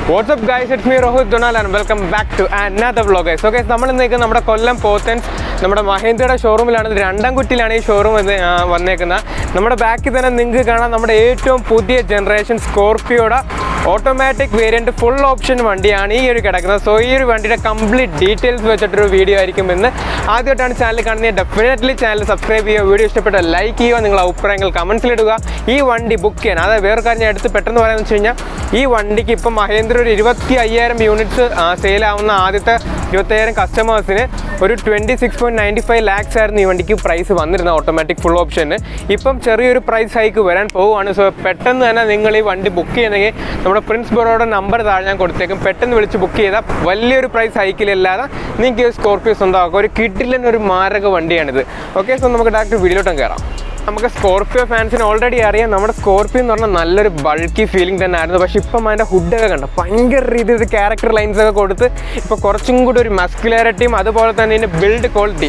WhatsApp guys it's me Rohit Donal and welcome back to another vlog guys okay നമ്മൾ ഇന്നേക്ക് നമ്മുടെ കൊല്ലം പോത്തൻസ് നമ്മുടെ മഹേന്ദ്രയുടെ ഷോറൂമിലാണ് ഇത് രണ്ടാം കുറ്റിയിലാണ് ഈ ഷോറൂം വന്നേക്കുന്നത് നമ്മുടെ ബാക്കിൽ തന്നെ നിങ്ങൾക്ക് കാണാം നമ്മുടെ ഏറ്റവും പുതിയ ജനറേഷൻ സ്കോർപ്പിയോയുടെ ഓട്ടോമാറ്റിക് വേരിയൻറ്റ് ഫുൾ ഓപ്ഷൻ വണ്ടിയാണ് ഈ ഒരു കിടക്കുന്നത് സോ ഈ ഒരു വണ്ടിയുടെ കംപ്ലീറ്റ് ഡീറ്റെയിൽസ് വെച്ചിട്ടൊരു വീഡിയോ ആയിരിക്കും ഇന്ന് ആദ്യമായിട്ടാണ് ചാനൽ കാണുന്നത് ഡെഫിനറ്റ്ലി ചാനൽ സബ്സ്ക്രൈബ് ചെയ്യുക വീഡിയോ ഇഷ്ടപ്പെട്ട ലൈക്ക് ചെയ്യുക നിങ്ങൾ അഭിപ്രായങ്ങൾ കമൻസിൽ ഇടുക ഈ വണ്ടി ബുക്ക് ചെയ്യാൻ അതായത് വേറെ കാര്യം ഞാൻ എടുത്ത് പെട്ടെന്ന് പറയാമെന്ന് വെച്ച് കഴിഞ്ഞാൽ ഈ വണ്ടിക്ക് ഇപ്പം മഹേന്ദ്ര ഒരു ഇരുപത്തി അയ്യായിരം യൂണിറ്റ്സ് സെയിലാവുന്ന ആദ്യത്തെ ഇരുപത്തയ്യായിരം കസ്റ്റമേഴ്സിന് ഒരു twenty six point ninety five lakhs ആയിരുന്നു ഈ വണ്ടിക്ക് പ്രൈസ് വന്നിരുന്നത് ഓട്ടോമാറ്റിക് ഫുൾ ഓപ്ഷന് ഇപ്പം ചെറിയൊരു പ്രൈസ് ഹൈക്ക് വരാൻ പോവുകയാണ് സോ പെട്ടെന്ന് തന്നെ നിങ്ങൾ ഈ വണ്ടി ബുക്ക് ചെയ്യണമെങ്കിൽ നമ്മുടെ പ്രിൻസ് ബറോയുടെ നമ്പർ താഴെ ഞാൻ കൊടുത്തേക്കും പെട്ടെന്ന് വിളിച്ച് ബുക്ക് ചെയ്താൽ വലിയൊരു പ്രൈസ് ഹൈക്കിലല്ലാതെ നിങ്ങൾക്ക് ഈ സ്കോർപ്പിയോ സ്വന്തമാക്കുക ഒരു കിഡിലിന് ഒരു മാരക വണ്ടിയാണിത് ഓക്കെ സോ നമുക്ക് ഡയറക്റ്റ് വീഡിയോട്ടും കയറാം നമുക്ക് സ്കോർപ്പിയോ ഫാൻസിന് ഓൾറെഡി അറിയാം നമ്മുടെ സ്കോർപ്പിയോ എന്ന് പറഞ്ഞാൽ നല്ലൊരു ബൾക്കി ഫീലിംഗ് തന്നെ ആയിരുന്നു പക്ഷേ ഇപ്പം അതിൻ്റെ ഹുഡൊക്കെ കണ്ട ഭയങ്കര രീതിയിൽ ഒരു ക്യാരക്ടർ ലൈൻസ് ഒക്കെ കൊടുത്ത് ഇപ്പോൾ കുറച്ചും കൂടി ഒരു മസ്കുലാരിറ്റിയും അതുപോലെ തന്നെ ഇതിൻ്റെ ബിൽഡ് ക്വാളിറ്റി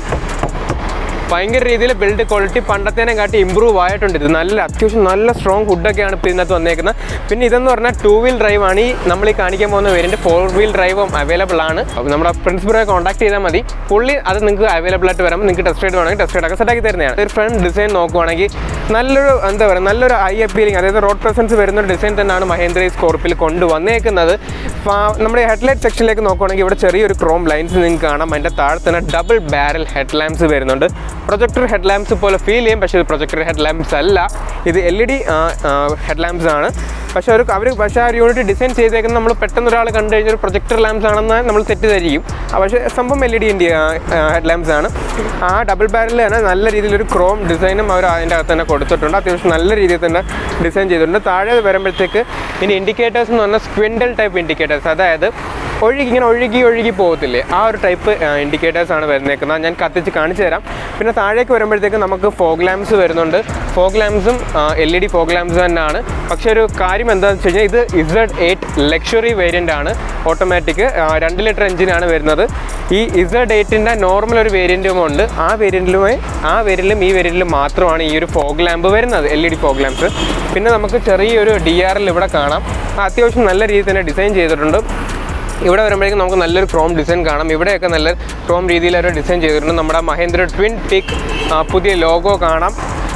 ഭയങ്കര രീതിയിൽ ബിൽഡ് ക്വാളിറ്റി പണ്ടത്തേനെ കാട്ടി ഇമ്പ്രൂവ് ആയിട്ടുണ്ട് ഇത് നല്ല അത്യാവശ്യം നല്ല സ്ട്രോങ് ഫുഡൊക്കെയാണ് ഇപ്പോൾ ഇതിനകത്ത് വന്നേക്കുന്നത് പിന്നെ ഇതെന്ന് പറഞ്ഞാൽ ടൂ വീൽ ഡ്രൈവ് ആണ് ഈ നമ്മൾ ഈ കാണിക്കാൻ പോകുന്ന വേരിയൻറ്റ് ഫോർ വീൽ ഡ്രൈവും അവൈലബിൾ ആണ് അപ്പോൾ നമ്മുടെ പ്രിൻസിപ്പറെ കോൺടാക്ട് ചെയ്താൽ മതി പുള്ളി അത് നിങ്ങൾക്ക് അവൈലബിൾ ആയിട്ട് വരുമ്പോൾ നിങ്ങൾക്ക് ടെസ്റ്റ് റൈഡ് വേണമെങ്കിൽ ടെസ്റ്റ് റൈഡ് ഒക്കെ സെറ്റാക്കി തരുന്നതാണ് ഒരു ഫ്രണ്ട് ഡിസൈൻ നോക്കുവാണെങ്കിൽ നല്ലൊരു എന്താ പറയുക നല്ലൊരു ഐ അപ്പീലിംഗ് അതായത് റോഡ് പ്രസൻസ് വരുന്ന ഒരു ഡിസൈൻ തന്നെയാണ് മഹേന്ദ്ര ഈ സ്കോർപ്പിൽ കൊണ്ടുവന്നേക്കുന്നത് ഫാ- നമ്മുടെ ഹെഡ്ലൈറ്റ് സെക്ഷനിലേക്ക് നോക്കുവാണെങ്കിൽ ഇവിടെ ചെറിയൊരു ക്രോം ലൈൻസ് നിങ്ങൾക്ക് കാണാം അതിൻ്റെ താഴെ തന്നെ ഡബിൾ ബാരൽ ഹെഡ് ലാംപ്സ് വരുന്നുണ്ട് പ്രൊജക്ടർ ഹെഡ് ലാംപ്സ് പോലെ ഫീൽ ചെയ്യും പക്ഷേ ഇത് പ്രൊജക്ടർ ഹെഡ് ലാംപ്സ് അല്ല ഇത് L E D head lamps ആണ് പക്ഷേ ഒരു അവർ പക്ഷേ ആ ഒരു യൂണിറ്റ് ഡിസൈൻ ചെയ്തേക്കുന്നത് നമ്മൾ പെട്ടെന്ന് ഒരാൾ കണ്ടു കഴിഞ്ഞാൽ ഒരു പ്രൊജക്ടർ ലാംപ്സ് ആണെന്ന് നമ്മൾ തെറ്റിദ്ധരിക്കും ആ, പക്ഷേ സംഭവം L E D head lamps ആണ് ആ ഡബിൾ ബാരലിൽ തന്നെ നല്ല രീതിയിലൊരു ക്രോം ഡിസൈനും അവർ അതിൻ്റെ അകത്ത് തന്നെ കൊടുത്തിട്ടുണ്ട് അത്യാവശ്യം നല്ല രീതിയിൽ തന്നെ ഡിസൈൻ ചെയ്തിട്ടുണ്ട് താഴെ വരുമ്പോഴത്തേക്ക് ഇനി ഇൻഡിക്കേറ്റേഴ്സ് എന്ന് പറഞ്ഞാൽ സ്ക്വിൻഡൽ ടൈപ്പ് ഇൻഡിക്കേറ്റേഴ്സ് അതായത് ഒഴുകി ഇങ്ങനെ ഒഴുകി ഒഴുകി പോകത്തില്ലേ ആ ഒരു ടൈപ്പ് ഇൻഡിക്കേറ്റേഴ്സ് ആണ് വരുന്നേക്കുന്നത് ഞാൻ കത്തിച്ച് കാണിച്ചു തരാം പിന്നെ താഴേക്ക് വരുമ്പോഴത്തേക്ക് നമുക്ക് ഫോഗ് ലാംപ്സ് വരുന്നുണ്ട് ഫോഗ് ലാംപ്സും L E D fog lamps തന്നെയാണ് പക്ഷേ ഒരു കാര്യം എന്താണെന്ന് വെച്ച് കഴിഞ്ഞാൽ ഇത് ഇസഡ് എയ്റ്റ് ലക്ഷറി വേരിയൻ്റ് ആണ് ഓട്ടോമാറ്റിക് രണ്ട് ലിറ്റർ എഞ്ചിനാണ് വരുന്നത് ഈ ഇസഡ് എയ്റ്റിൻ്റെ നോർമൽ ഒരു വേരിയൻറ്റും ഉണ്ട് ആ വേരിയൻറ്റിലുമായി ആ വേരിയൻറ്റിലും ഈ വേരിയൻറ്റിലും മാത്രമാണ് ഈ ഒരു ഫോഗ് ലാമ്പ് വരുന്നത് L E D fog lamps പിന്നെ നമുക്ക് ചെറിയൊരു ഡി ആർ എൽ ഇവിടെ കാണാം ആ അത്യാവശ്യം നല്ല രീതിയിൽ തന്നെ ഡിസൈൻ ചെയ്തിട്ടുണ്ട് ഇവിടെ വരുമ്പോഴേക്കും നമുക്ക് നല്ലൊരു ക്രോം ഡിസൈൻ കാണാം ഇവിടെയൊക്കെ നല്ല ക്രോം രീതിയിലൊരു ഡിസൈൻ ചെയ്തിട്ടുണ്ട് നമ്മുടെ മഹേന്ദ്ര ട്വിൻ പിക്ക് പുതിയ ലോഗോ കാണാം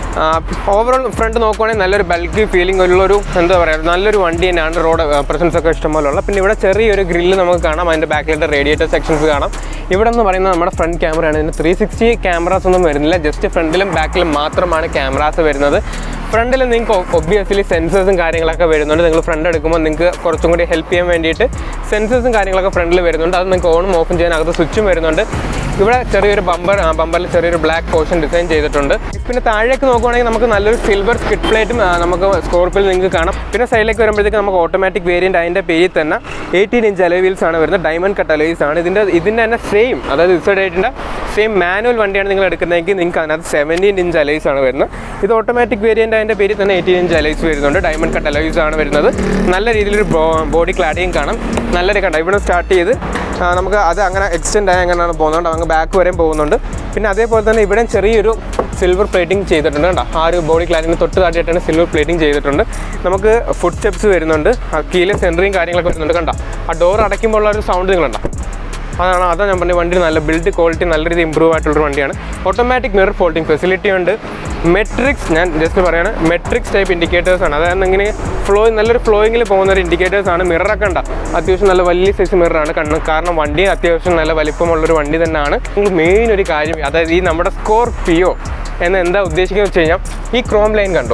ഓവറോൾ ഫ്രണ്ട് നോക്കുവാണെങ്കിൽ നല്ലൊരു ബൾക്കി ഫീലിംഗ് ഉള്ളൊരു എന്താ പറയുക നല്ലൊരു വണ്ടി തന്നെയാണ് റോഡ് പ്രസൻസ് ഒക്കെ ഇഷ്ടംപോലെ ഉള്ള പിന്നെ ഇവിടെ ചെറിയൊരു ഗ്രില്ല് നമുക്ക് കാണാം അതിൻ്റെ ബാക്കിലായിട്ട് റേഡിയേറ്റർ സെക്ഷൻസ് കാണാം ഇവിടെ എന്ന് പറയുന്നത് നമ്മുടെ ഫ്രണ്ട് ക്യാമറയാണ് ഇതിന് ത്രീ സിക്സ്റ്റി ക്യാമറാസ് ഒന്നും വരുന്നില്ല ജസ്റ്റ് ഫ്രണ്ടിലും ബാക്കിലും മാത്രമാണ് ക്യാമറാസ് വരുന്നത് ഫ്രണ്ടിൽ നിങ്ങൾക്ക് ഒബ്വിയസ്ലി സെൻസേഴ്സും കാര്യങ്ങളൊക്കെ വരുന്നുണ്ട് നിങ്ങൾ ഫ്രണ്ട് എടുക്കുമ്പോൾ നിങ്ങൾക്ക് കുറച്ചും കൂടി ഹെൽപ്പ് ചെയ്യാൻ വേണ്ടിയിട്ട് സെൻസേഴ്സും കാര്യങ്ങളൊക്കെ ഫ്രണ്ടിൽ വരുന്നുണ്ട് അത് നിങ്ങൾക്ക് ഓണും ഓഫും ചെയ്യാൻ അകത്ത് സ്വിച്ചും വരുന്നുണ്ട് ഇവിടെ ചെറിയൊരു ബമ്പർ ബമ്പറിൽ ചെറിയൊരു ബ്ലാക്ക് പോർഷൻ ഡിസൈൻ ചെയ്തിട്ടുണ്ട് പിന്നെ താഴേക്ക് നോക്കുവാണെങ്കിൽ നമുക്ക് നല്ലൊരു സിൽവർ സ്കിറ്റ് പ്ലേറ്റും നമുക്ക് സ്കോർപ്പിൽ നിങ്ങൾക്ക് കാണാം പിന്നെ സൈഡിലേക്ക് വരുമ്പോഴത്തേക്ക് നമുക്ക് ഓട്ടോമാറ്റിക് വേരിയൻ്റ് അതിൻ്റെ പേരിൽ തന്നെ എയ്റ്റീൻ ഇഞ്ച് അലോവീൽസ് ആണ് വരുന്നത് ഡയമണ്ട് കട്ട് അലോവീൽസ് ആണ് ഇതിൻ്റെ ഇതിൻ്റെ തന്നെ സെയിം അതായത് ഇസഡ് എയ്റ്റിൻ്റെ സെയിം മാനുവൽ വണ്ടിയാണ് നിങ്ങൾ എടുക്കുന്നതെങ്കിൽ നിങ്ങൾക്ക് അതിനകത്ത് സെവൻറ്റീൻ ഇഞ്ച് അലൈസ് ആണ് വരുന്നത് ഇത് ഓട്ടോമാറ്റിക് വേരിയൻ്റ് അതിൻ്റെ പേരിൽ തന്നെ എയ്റ്റീൻ ഇഞ്ച് അലൈസ് വരുന്നുണ്ട് ഡയമണ്ട് കട്ട് അലൈസ് ആണ് വരുന്നത് നല്ല രീതിയിലൊരു ബോഡി ക്ലാഡിയും കാണാം നല്ലൊരു കണ്ട ഇവിടെ സ്റ്റാർട്ട് ചെയ്ത് ആ, നമുക്ക് അത് അങ്ങനെ എക്സ്റ്റെൻഡ് ആയി അങ്ങനെയാണ് പോകുന്നുണ്ട് അങ്ങ് ബാക്ക് വരെയും പോകുന്നുണ്ട് പിന്നെ അതേപോലെ തന്നെ ഇവിടെയും ചെറിയൊരു സിൽവർ പ്ലേറ്റിംഗ് ചെയ്തിട്ടുണ്ട് കേട്ടോ ആ ഒരു ബോഡി ക്ലാഡിന് തൊട്ട് താഴെയായിട്ടാണ് സിൽവർ പ്ലേറ്റിംഗ് ചെയ്തിട്ടുണ്ട് നമുക്ക് ഫുഡ് സ്റ്റെപ്സ് വരുന്നുണ്ട് ആ കീഴിലെ സെൻറ്ററിങ് കാര്യങ്ങളൊക്കെ വരുന്നുണ്ട് കണ്ടോ ആ ഡോർ അടയ്ക്കുമ്പോൾ ഉള്ള ഒരു സൗണ്ട് നിങ്ങളുണ്ടോ അതാണ് അതാണ് ഞാൻ പറഞ്ഞ വണ്ടി നല്ല ബിൽഡ് ക്വാളിറ്റി നല്ല രീതിയിൽ ഇമ്പ്രൂവ് ആയിട്ടുള്ളൊരു വണ്ടിയാണ് ഓട്ടോമാറ്റിക് മിറർ ഫോൾട്ടിംഗ് ഫെസിലിറ്റി ഉണ്ട് മെട്രിക്സ് ഞാൻ ജസ്റ്റ് പറയാണ് മെട്രിക്സ് ടൈപ്പ് ഇൻഡിക്കേറ്റേഴ്സ് ആണ് അതായത് ഇങ്ങനെ ഫ്ലോ നല്ലൊരു ഫ്ലോയിങ്ങിൽ പോകുന്ന ഒരു ഇൻഡിക്കേറ്റേഴ്സ് ആണ് മിററൊക്കെ ഉണ്ട് അത്യാവശ്യം നല്ല വലിയ സൈസ് മിററാണ് കണ്ണ് കാരണം വണ്ടി അത്യാവശ്യം നല്ല വലിപ്പമുള്ളൊരു വണ്ടി തന്നെയാണ് നിങ്ങൾ മെയിൻ ഒരു കാര്യം അതായത് ഈ നമ്മുടെ സ്കോർപിയോ എന്ന് എന്താ ഉദ്ദേശിക്കുന്നത് വെച്ച് കഴിഞ്ഞാൽ ഈ ക്രോം ലൈൻ കണ്ടോ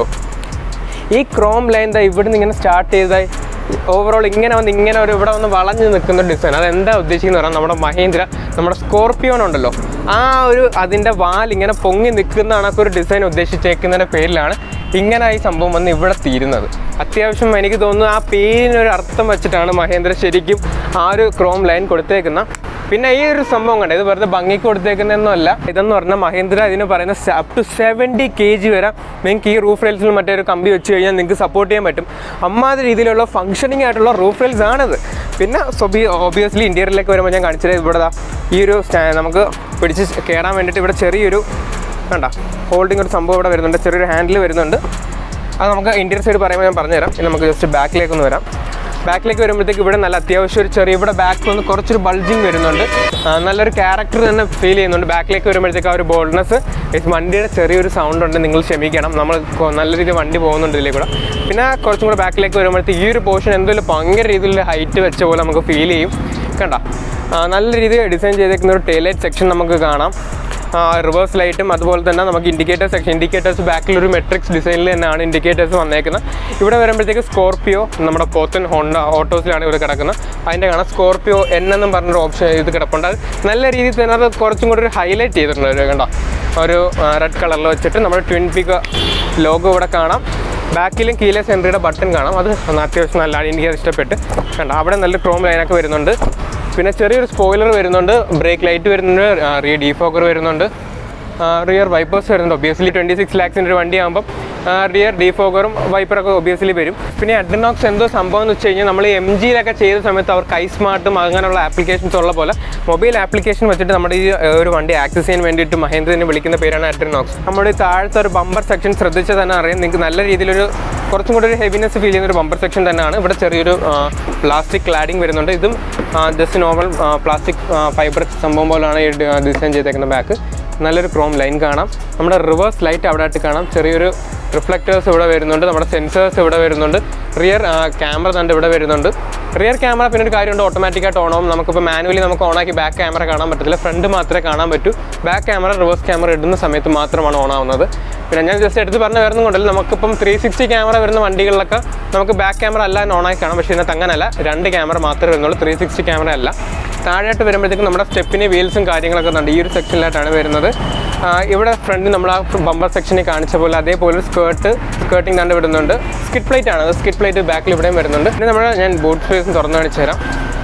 ഈ ക്രോം ലൈൻ ദാ ഇവിടുന്ന് ഇങ്ങനെ സ്റ്റാർട്ട് ചെയ്തായി ഓവറോൾ ഇങ്ങനെ വന്ന് ഇങ്ങനെ ഒരു ഇവിടെ വന്ന് വളഞ്ഞു നിൽക്കുന്ന ഡിസൈൻ അത് എന്താ ഉദ്ദേശിക്കുന്നത് പറഞ്ഞാൽ നമ്മുടെ മഹേന്ദ്ര നമ്മുടെ സ്കോർപ്പിയോൺ ഉണ്ടല്ലോ ആ ഒരു അതിൻ്റെ വാൽ ഇങ്ങനെ പൊങ്ങി നിൽക്കുന്ന കണക്ക് ഒരു ഡിസൈൻ ഉദ്ദേശിച്ചേക്കുന്നതിൻ്റെ പേരിലാണ് ഇങ്ങനെ ഈ സംഭവം വന്ന് ഇവിടെ തീരുന്നത് അത്യാവശ്യം എനിക്ക് തോന്നുന്നു ആ പേരിനൊരു അർത്ഥം വെച്ചിട്ടാണ് മഹേന്ദ്ര ശരിക്കും ആ ഒരു ക്രോം ലൈൻ കൊടുത്തേക്കുന്ന പിന്നെ ഈ ഒരു സംഭവം കണ്ട ഇത് വെറുതെ ഭംഗിക്ക് കൊടുത്തേക്കുന്നതൊന്നുമല്ല ഇതെന്ന് പറഞ്ഞാൽ മഹേന്ദ്ര ഇതിന് പറയുന്ന up to seventy K G വരെ നിങ്ങൾക്ക് ഈ റൂഫ് റെയിൽസിൽ മറ്റേ ഒരു കമ്പി വെച്ച് കഴിഞ്ഞാൽ നിങ്ങൾക്ക് സപ്പോർട്ട് ചെയ്യാൻ പറ്റും അമ്മാതിരി രീതിയിലുള്ള ഫംഗ്ഷനിങ് ആയിട്ടുള്ള റൂഫ് റെയിൽസ് ആണത് പിന്നെ സൊബി ഓബിയസ്ലി ഇന്റീരിയറിലേക്ക് വരുമ്പോൾ ഞാൻ കാണിച്ചത് ഇവിടെ ദാ ഈ ഒരു സ്റ്റാ- നമുക്ക് പിടിച്ച് കയറാൻ വേണ്ടിയിട്ട് ഇവിടെ ചെറിയൊരു വേണ്ട ഹോൾഡിംഗ് ഒരു സംഭവം ഇവിടെ വരുന്നുണ്ട് ചെറിയൊരു ഹാൻഡിൽ വരുന്നുണ്ട് അത് നമുക്ക് ഇന്റീരിയർ സൈഡ് പറയുമ്പോൾ ഞാൻ പറഞ്ഞുതരാം ഇനി നമുക്ക് ജസ്റ്റ് ബാക്കിലേക്കൊന്ന് വരാം ബാക്കിലേക്ക് വരുമ്പോഴത്തേക്ക് ഇവിടെ നല്ല അത്യാവശ്യം ഒരു ചെറിയ ഇവിടെ ബാക്ക് ഒന്ന് കുറച്ചൊരു ബൾജിങ് വരുന്നുണ്ട് ആ, നല്ലൊരു ക്യാരക്ടർ തന്നെ ഫീൽ ചെയ്യുന്നുണ്ട് ബാക്കിലേക്ക് വരുമ്പോഴത്തേക്ക് ആ ഒരു ബോൾഡ്നെസ് വണ്ടിയുടെ ചെറിയൊരു സൗണ്ട് ഉണ്ട് നിങ്ങൾ ക്ഷമിക്കണം നമ്മൾ കൊ- നല്ല രീതിയിൽ വണ്ടി പോകുന്നുണ്ട് ഇതിലേക്ക് കൂടെ പിന്നെ കുറച്ചും കൂടെ ബാക്കിലേക്ക് വരുമ്പോഴത്തേക്ക് ഈ ഒരു പോർഷൻ എന്തെങ്കിലും ഭയങ്കര രീതിയിൽ ഹൈറ്റ് വെച്ച പോലെ നമുക്ക് ഫീൽ ചെയ്യും കണ്ട ആ, നല്ല രീതിയിൽ ഡിസൈൻ ചെയ്തേക്കുന്ന ഒരു ടൈലൈറ്റ് സെക്ഷൻ നമുക്ക് കാണാം റിവേഴ്സ് ലൈറ്റും അതുപോലെ തന്നെ നമുക്ക് ഇൻഡിക്കേറ്റർ സെക്ഷൻ ഇൻഡിക്കേറ്റേഴ്സ് ബാക്കിൽ ഒരു മെട്രിക്സ് ഡിസൈനിൽ തന്നെയാണ് ഇൻഡിക്കേറ്റേഴ്സ് വന്നേക്കുന്നത് ഇവിടെ വരുമ്പോഴത്തേക്ക് സ്കോർപ്പിയോ നമ്മുടെ പോത്തൻ ഹോണ്ട ഓട്ടോസിലാണ് ഇവിടെ കിടക്കുന്നത് അതിൻ്റെ കാണാം സ്കോർപ്പിയോ എൻ എന്നും പറഞ്ഞൊരു ഓപ്ഷൻ ഇത് കിടപ്പുണ്ട് അത് നല്ല രീതിയിൽ തന്നെ അത് കുറച്ചും കൂടി ഒരു ഹൈലൈറ്റ് ചെയ്തിട്ടുണ്ട് ഒരു കണ്ടോ ഒരു റെഡ് കളറിൽ വെച്ചിട്ട് നമ്മുടെ ട്വിൻ പിക്ക് ലോഗോ ഇവിടെ കാണാം ബാക്കിലും കീലെ സെൻട്രിയുടെ ബട്ടൺ കാണാം അത് അത്യാവശ്യം നല്ലതാണ് എനിക്ക് അത് ഇഷ്ടപ്പെട്ട് കണ്ടോ അവിടെ നല്ല ക്രോം ലൈനൊക്കെ വരുന്നുണ്ട് പിന്നെ ചെറിയൊരു സ്പോയിലർ വരുന്നുണ്ട് ബ്രേക്ക് ലൈറ്റ് വരുന്നുണ്ട് റിയർ ഡീഫോക്കർ വരുന്നുണ്ട് റിയർ വൈപ്പേഴ്സ് വരുന്നുണ്ട് ഒബിയസ്ലി ട്വൻറ്റി സിക്സ് ലാക്സിൻ്റെ ഒരു വണ്ടിയാകുമ്പം റിയർ ഡീഫോക്കറും വൈപ്പറൊക്കെ ഒബിയസ്ലി വരും പിന്നെ അഡ്രിനോക്സ് എന്തോ സംഭവം എന്ന് വെച്ച് കഴിഞ്ഞാൽ നമ്മൾ എം ജിയിലൊക്കെ ചെയ്ത സമയത്ത് അവർക്ക് ഐ സ്മാർട്ടും അങ്ങനെയുള്ള ആപ്ലിക്കേഷൻസ് ഉള്ള പോലെ മൊബൈൽ ആപ്ലിക്കേഷൻ വെച്ചിട്ട് നമ്മുടെ ഈ ഏർ, ഒരു വണ്ടി ആക്സസ് ചെയ്യാൻ വേണ്ടിയിട്ട് മഹേന്ദ്രനെ വിളിക്കുന്ന പേരാണ് അഡ്രിനോക്സ് നമ്മുടെ ഈ താഴത്തെ ഒരു ബമ്പർ സെക്ഷൻ ശ്രദ്ധിച്ചാൽ തന്നെ അറിയാം നിങ്ങൾക്ക് നല്ല രീതിയിലൊരു കുറച്ചും കൂടി ഒരു ഹെവിനെസ് ഫീൽ ചെയ്യുന്ന ഒരു ബമ്പർ സെക്ഷൻ തന്നെയാണ് ഇവിടെ ചെറിയൊരു പ്ലാസ്റ്റിക് ക്ലാഡിങ് വരുന്നുണ്ട് ഇതും ജസ്റ്റ് നോർമൽ പ്ലാസ്റ്റിക് ഫൈബർ സംഭവം പോലെയാണ് ഈ ഡിസൈൻ ചെയ്തേക്കുന്ന ബാക്ക് നല്ലൊരു ക്രോം ലൈൻ കാണാം നമ്മുടെ റിവേഴ്സ് ലൈറ്റ് അവിടെ ആയിട്ട് കാണാം ചെറിയൊരു റിഫ്ലക്റ്റേഴ്സ് ഇവിടെ വരുന്നുണ്ട് നമ്മുടെ സെൻസേഴ്സ് ഇവിടെ വരുന്നുണ്ട് റിയർ ക്യാമറ തന്നെ ഇവിടെ വരുന്നുണ്ട് റിയർ ക്യാമറ പിന്നെ ഒരു കാര്യമുണ്ട് ഓട്ടോമാറ്റിക്കായിട്ട് ഓൺ ആവും നമുക്കിപ്പോൾ മാനുവലി നമുക്ക് ഓണാക്കി ബാക്ക് ക്യാമറ കാണാൻ പറ്റത്തില്ല ഫ്രണ്ട് മാത്രമേ കാണാൻ പറ്റൂ ബാക്ക് ക്യാമറ റിവേഴ്സ് ക്യാമറ ഇടുന്ന സമയത്ത് മാത്രമാണ് ഓൺ ആവുന്നത് പിന്നെ ഞാൻ ജസ്റ്റ് എടുത്ത് പറഞ്ഞ വരുന്ന കൊണ്ടല്ല നമുക്കിപ്പം ത്രീ സിക്സ്റ്റി ക്യാമറ വരുന്ന വണ്ടികളിലൊക്കെ നമുക്ക് ബാക്ക് ക്യാമറ അല്ല ഓണാക്കി കാണാം പക്ഷേ ഇതിനകത്ത് അങ്ങനല്ല രണ്ട് ക്യാമറ മാത്രമേ വരുന്നുള്ളൂ ത്രീ സിക്സ്റ്റി ക്യാമറ അല്ല താഴെയായിട്ട് വരുമ്പോഴത്തേക്കും നമ്മുടെ സ്റ്റെപ്പിന് വീൽസും കാര്യങ്ങളൊക്കെ ഉണ്ട് ഈ ഒരു സെക്ഷനിലായിട്ടാണ് വരുന്നത് ആ, ഇവിടെ ഫ്രണ്ട് നമ്മൾ ആ ബമ്പർ സെക്ഷനിൽ കാണിച്ച പോലെ അതേപോലെ സ്കേർട്ട് സ്കേർട്ടിങ് കണ്ട് വിടുന്നുണ്ട് സ്കിറ്റ് പ്ലേറ്റ് ആണ് സ്കിറ്റ് പ്ലേറ്റ് ബാക്കിൽ ഇവിടെയും വരുന്നുണ്ട് പിന്നെ നമ്മൾ ഞാൻ ബൂട്ട് സ്പേസ് തുറന്നു കാണിച്ചു തരാം